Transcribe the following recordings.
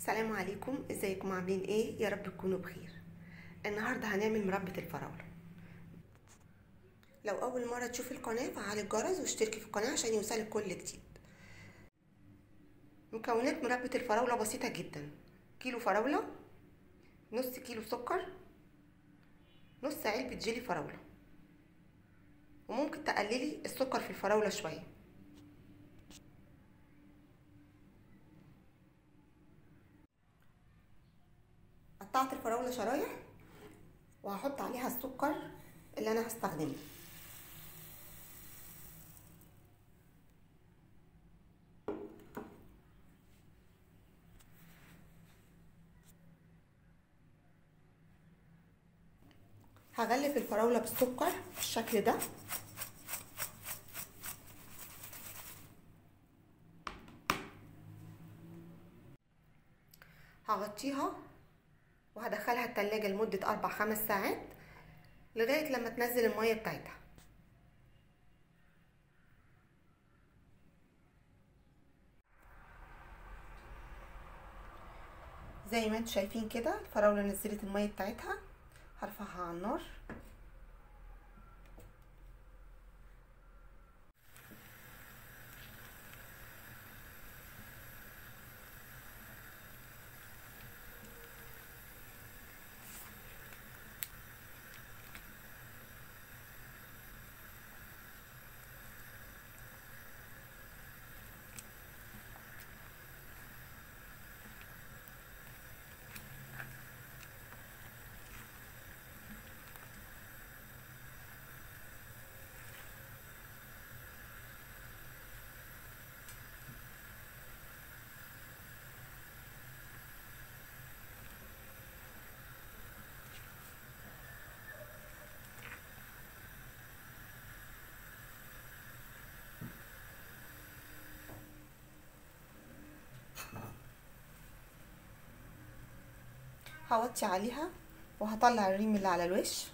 السلام عليكم ازيكم عاملين ايه يا رب تكونوا بخير النهارده هنعمل مربى الفراوله لو اول مره تشوفي القناه فعلي الجرس واشتركي في القناه عشان يوصلك كل جديد مكونات مربى الفراوله بسيطه جدا كيلو فراوله نص كيلو سكر نص علبه جيلي فراوله وممكن تقللي السكر في الفراوله شويه قطعت الفراوله شرايح وهحط عليها السكر اللي انا هستخدمه هغلف الفراوله بالسكر بالشكل ده هغطيها وهدخلها التلاجة لمدة أربع خمس ساعات لغاية لما تنزل المية بتاعتها زي ما انتم شايفين كده الفراولة نزلت المية بتاعتها هرفعها على النار هوطي عليها وهطلع الريم اللي على الوش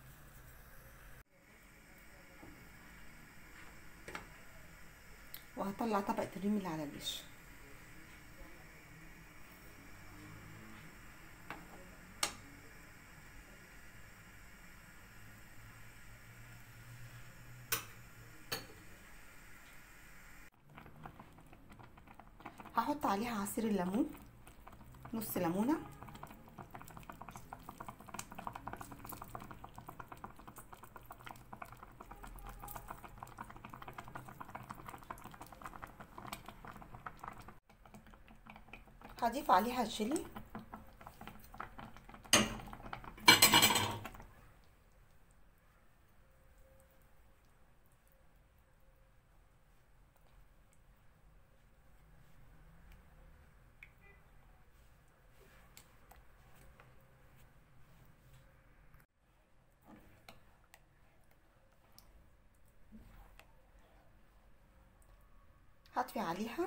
وهطلع طبقة الريم اللي على الوش هحط عليها عصير الليمون نص ليمونه هضيف عليها الجيلي هطفي عليها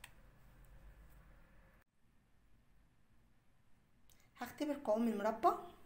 هختبر قوام المربى